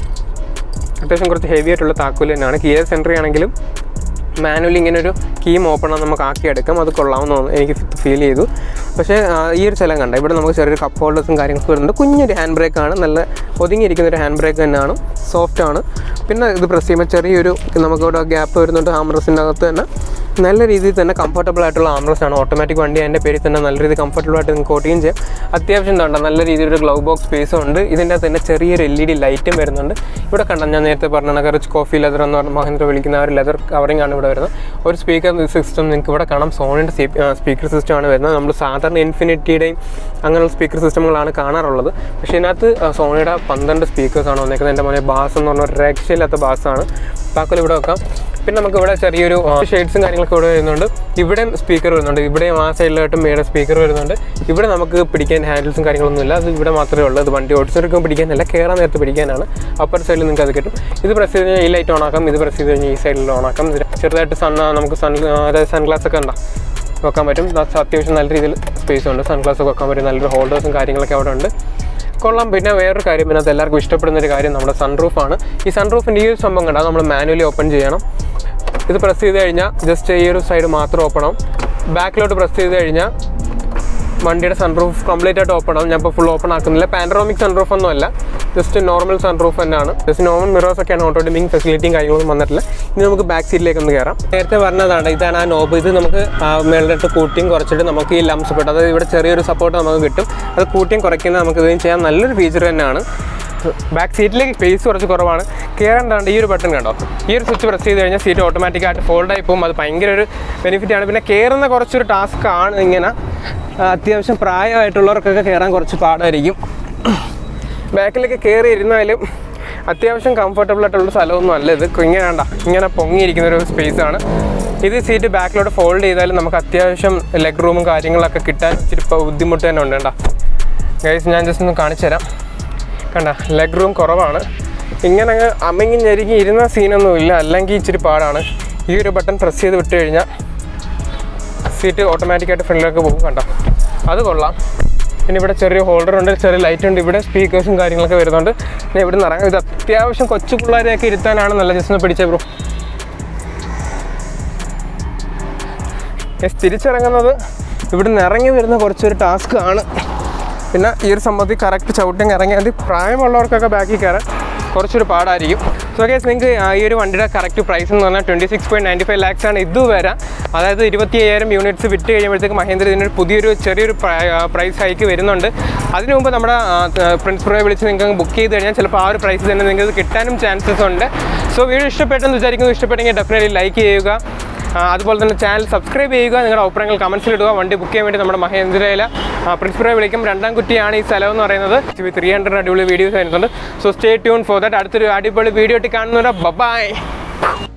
അത്യാവശ്യം കുറച്ച് ഹെവി ആയിട്ടുള്ള താക്കോൽ തന്നെയാണ് കിയർ സെൻട്രി ആണെങ്കിലും മാനുവലി ഇങ്ങനെ ഒരു കീം ഓപ്പൺ നമുക്ക് ആക്കിയെടുക്കാം അത് കൊള്ളാമെന്ന് തോന്നുന്നു എനിക്ക് ഫീൽ ചെയ്തു പക്ഷേ ആ, ഈ ഒരു സ്ഥലം കണ്ട ഇവിടെ നമുക്ക് ചെറിയൊരു കപ്പ് ഹോൾഡേഴ്സും കാര്യങ്ങളൊക്കെ വരുന്നുണ്ട് കുഞ്ഞൊരു ഹാൻഡ് ബ്രേക്ക് ആണ് നല്ല ഒതുങ്ങിയിരിക്കുന്ന ഒരു ഹാൻഡ് ബ്രേക്ക് തന്നെയാണ് സോഫ്റ്റ് ആണ് പിന്നെ ഇത് പ്രസ് ചെയ്യുമ്പോൾ ചെറിയൊരു നമുക്കിവിടെ ഗ്യാപ്പ് വരുന്നുണ്ട് ഹാമറസിൻ്റെ അകത്ത് തന്നെ നല്ല രീതിയിൽ തന്നെ കംഫർട്ടബിൾ ആയിട്ടുള്ള ആംബ്രസ് ആണ് ഓട്ടോമാറ്റിക് വണ്ടി അതിൻ്റെ പേരിൽ തന്നെ നല്ല രീതിയിൽ കംഫർട്ടബിൾ ആയിട്ട് നിങ്ങൾക്ക് ഓട്ടുകയും ചെയ്യാം അത്യാവശ്യം എന്താ നല്ല രീതിയിലൊരു ഗ്ലൗ ബോക്സ് സ്പേസും ഉണ്ട് ഇതിൻ്റെ തന്നെ ചെറിയൊരു എൽ ഇ ഡി ലൈറ്റും വരുന്നുണ്ട് ഇവിടെ കണ്ട ഞാൻ നേരത്തെ പറഞ്ഞ കണക്ക് റിച്ച് കോഫി ലെതർ എന്ന് പറഞ്ഞ മഹേന്ദ്ര വിളിക്കുന്ന ആ ഒരു ലെതർ കവറിംഗ് ആണ് ഇവിടെ വരുന്നത് ഒരു സ്പീക്കർ സിസ്റ്റം നിങ്ങൾക്ക് ഇവിടെ കാണാം സോണിൻ്റെ സ്പീക്കർ സിസ്റ്റം ആണ് വരുന്നത് നമ്മൾ സാധാരണ ഇൻഫിനിറ്റിയുടെയും അങ്ങനെയുള്ള സ്പീക്കർ സിസ്റ്റങ്ങളാണ് കാണാറുള്ളത് പക്ഷേ ഇതിനകത്ത് ആ, സോണിയുടെ പന്ത്രണ്ട് സ്പീക്കേഴ്സാണ് വന്നേക്കുന്നത് എൻ്റെ മോനെ ബാസ് എന്ന് പറഞ്ഞ ഒരു രക്ഷയില്ലാത്ത ബാസാണ് താക്കോൽ ഇവിടെ വെക്കാം പിന്നെ നമുക്ക് ഇവിടെ ചെറിയൊരു ഷെയ്ഡ്സും കാര്യങ്ങളൊക്കെ ഇവിടെ വരുന്നുണ്ട് ഇവിടെയും സ്പീക്കർ വരുന്നുണ്ട് ഇവിടെയും ആ സൈഡിലായിട്ടും മേടെ സ്പീക്കർ വരുന്നുണ്ട് ഇവിടെ നമുക്ക് പിടിക്കാൻ ഹാൻഡിൽസും കാര്യങ്ങളൊന്നും ഇല്ല അത് ഇവിടെ മാത്രമേ ഉള്ളൂ അത് വണ്ടി ഓടിച്ചെടുക്കുമ്പോൾ പിടിക്കാനല്ല കയറാൻ നേരത്ത് പിടിക്കാനാണ് അപ്പർ സൈഡിൽ നിങ്ങൾക്ക് അത് കിട്ടും ഇത് പ്രസ് ചെയ്ത് കഴിഞ്ഞാൽ ഈ ലൈറ്റ് ഓൺ ആക്കാം ഇത് പ്രസ് ചെയ്ത് കഴിഞ്ഞാൽ ഈ സൈഡിൽ ഓൺ ആക്കാം ഇത് ചെറുതായിട്ട് സൺ നമുക്ക് സൺ അതായത് സൺഗ്ലാസ് ഒക്കെ ഉണ്ടാ വെക്കാൻ പറ്റും അത് അത്യാവശ്യം നല്ല രീതിയിൽ സ്പേസ് ഉണ്ട് സൺഗ്ലാസ് ഒക്കെ വെക്കാൻ പറ്റും നല്ലൊരു ഹോൾഡേഴ്സും കാര്യങ്ങളൊക്കെ അവിടെ ഉണ്ട് കൊള്ളാം പിന്നെ വേറൊരു കാര്യം ഇതിനകത്ത് എല്ലാവർക്കും ഇഷ്ടപ്പെടുന്ന ഒരു കാര്യം നമ്മുടെ സൺറൂഫാണ് ഈ സൺറൂഫിൻ്റെ ഈ ഒരു സംഭവം കണ്ടാൽ നമ്മൾ മാനുവലി ഓപ്പൺ ചെയ്യണം ഇത് പ്രസ് ചെയ്ത് കഴിഞ്ഞാൽ ജസ്റ്റ് ഈ ഒരു സൈഡ് മാത്രം ഓപ്പൺ ആവും ബാക്കിലോട്ട് പ്രസ് ചെയ്ത് കഴിഞ്ഞാൽ വണ്ടിയുടെ സൺറൂഫ് കംപ്ലീറ്റ് ആയിട്ട് ഓപ്പൺ ആവും ഞാൻ ഇപ്പോൾ ഫുൾ ഓപ്പൺ ആക്കുന്നില്ല പാൻഡറോമിക് സൺറൂഫ് ഒന്നും അല്ല ജസ്റ്റ് നോർമൽ സൺറൂഫ് തന്നെയാണ് ജസ്റ്റ് നോർമൽ മിറേഴ്സ് ഒക്കെയാണ് ഓട്ടോ ഡിമിങ് ഫെസിലിറ്റിയും കാര്യങ്ങളൊന്നും വന്നിട്ടില്ല ഇനി നമുക്ക് ബാക്ക് സീറ്റിലേക്ക് ഒന്ന് കയറാം നേരത്തെ പറഞ്ഞതാണ് ഇതാണ് ആ നോബ് ഇത് നമുക്ക് മേളിലോട്ട് കൂട്ടിയും കുറച്ചിട്ട് നമുക്ക് ഈ ലംസ് പെട്ട് അതായത് ഇവിടെ ചെറിയൊരു സപ്പോർട്ട് നമുക്ക് കിട്ടും അത് കൂട്ടിയും കുറയ്ക്കുന്നത് നമുക്ക് ഇതും ചെയ്യാൻ നല്ലൊരു ഫീച്ചർ തന്നെയാണ് ബാക്ക് സീറ്റിലേക്ക് സ്പേസ് കുറച്ച് കുറവാണ് കയറേണ്ടാണ്ട് ഈ ഒരു ബട്ടൺ കണ്ടോ ഈ ഒരു സ്വിച്ച് പ്രസ് ചെയ്ത് കഴിഞ്ഞാൽ സീറ്റ് ഓട്ടോമാറ്റിക്കായിട്ട് ഫോൾഡ് ആയി പോകും അത് ഭയങ്കര ഒരു ബെനിഫിറ്റ് ആണ് പിന്നെ കയറുന്ന കുറച്ചൊരു ടാസ്ക് ആണ് ഇങ്ങനെ ആ, അത്യാവശ്യം പ്രായമായിട്ടുള്ളവർക്കൊക്കെ കയറാൻ കുറച്ച് പാടായിരിക്കും ബാക്കിലേക്ക് കയറി ഇരുന്നാലും അത്യാവശ്യം കംഫർട്ടബിൾ ആയിട്ടുള്ള സ്ഥലമൊന്നും അല്ല ഇത് ഇങ്ങനെ വേണ്ട ഇങ്ങനെ പൊങ്ങിയിരിക്കുന്ന ഒരു സ്പേസ് ആണ് ഇത് സീറ്റ് ബാക്കിലോട്ട് ഫോൾഡ് ചെയ്താലും നമുക്ക് അത്യാവശ്യം ലെഗ് റൂമും കാര്യങ്ങളൊക്കെ കിട്ടാൻ ഇച്ചിരി ഇപ്പം ബുദ്ധിമുട്ട് തന്നെ ഉണ്ട് കേട്ടോ ഗൈസ് ഞാൻ ജസ്റ്റ് ഒന്ന് കാണിച്ചു തരാം കണ്ട ലെഗ് റൂം കുറവാണ് ഇങ്ങനെ അങ്ങ് അമ്മങ്ങി ഞെരുങ്ങി ഇരുന്ന സീനൊന്നും ഇല്ല അല്ലെങ്കിൽ ഇച്ചിരി പാടാണ് ഈ ഒരു ബട്ടൺ പ്രസ് ചെയ്ത് വിട്ട് കഴിഞ്ഞാൽ സീറ്റ് ഓട്ടോമാറ്റിക്കായിട്ട് ഫ്രണ്ടിലേക്ക് പോകും കണ്ടോ അത് കൊള്ളാം പിന്നെ ഇവിടെ ചെറിയ ഹോൾഡർ ഉണ്ട് ചെറിയ ലൈറ്റ് ഉണ്ട് ഇവിടെ സ്പീക്കേഴ്സും കാര്യങ്ങളൊക്കെ വരുന്നുണ്ട് പിന്നെ ഇവിടെ നിന്ന് ഇറങ്ങാം ഇത് അത്യാവശ്യം കൊച്ചു പിള്ളേരെയൊക്കെ ഇരുത്താനാണ് നല്ല ജസ്റ്റ് ഒന്ന് പിടിച്ചേ ബ്രോ യെസ് തിരിച്ചിറങ്ങുന്നത് ഇവിടെ നിന്ന് ഇറങ്ങി വരുന്ന കുറച്ചൊരു ടാസ്ക് ആണ് പിന്നെ ഈ ഒരു സംഭവത്തിൽ കറക്റ്റ് ചവിട്ടിങ് ഇറങ്ങിയാൽ പ്രായമുള്ളവർക്കൊക്കെ ബാക്കിൽ കയറാൻ കുറച്ചൊരു പാടായിരിക്കും സോ കേസ് നിങ്ങൾക്ക് ഈ ഒരു വണ്ടിയുടെ കറക്റ്റ് പ്രൈസ് എന്ന് പറഞ്ഞാൽ twenty six point ninety five lakhs ആണ് ഇതുവരെ അതായത് ഇരുപത്തി അയ്യായിരം യൂണിറ്റ്സ് വിറ്റ് കഴിയുമ്പോഴത്തേക്ക് മഹേന്ദ്ര ഇതിനൊരു പുതിയൊരു ചെറിയൊരു പ്രൈസ് ഹൈക്ക് വരുന്നുണ്ട് അതിനു മുമ്പ് നമ്മുടെ പ്രിൻസ് പ്രോയെ വിളിച്ച് നിങ്ങൾക്ക് ബുക്ക് ചെയ്ത് കഴിഞ്ഞാൽ ചിലപ്പോൾ ആ ഒരു പ്രൈസ് തന്നെ നിങ്ങൾക്ക് കിട്ടാനും ചാൻസസ് ഉണ്ട് സോ വീഡിയോ ഇഷ്ടപ്പെട്ടെന്ന് വിചാരിക്കുന്നു ഇഷ്ടപ്പെട്ടെങ്കിൽ ഡെഫിനറ്റ്ലി ലൈക്ക് ചെയ്യുക ആ, അതുപോലെ തന്നെ ചാനൽ സബ്സ്ക്രൈബ് ചെയ്യുക നിങ്ങളുടെ അഭിപ്രായങ്ങൾ കമൻസിൽ ഇടുക വണ്ടി ബുക്ക് ചെയ്യാൻ വേണ്ടി നമ്മുടെ മഹേന്ദ്രയിലെ പ്രിൻസിപ്പറെ വിളിക്കും രണ്ടാം കുറ്റിയാണ് ഈ സ്ഥലം എന്ന് പറയുന്നത് ത്രീ ഹൺഡ്രഡ് അടിപൊളി വീഡിയോസ് വരുന്നുണ്ട് so stay tuned for that അടുത്തൊരു അടിപൊളി വീഡിയോ ഇട്ട് കാണുന്നവരെ ബബായ്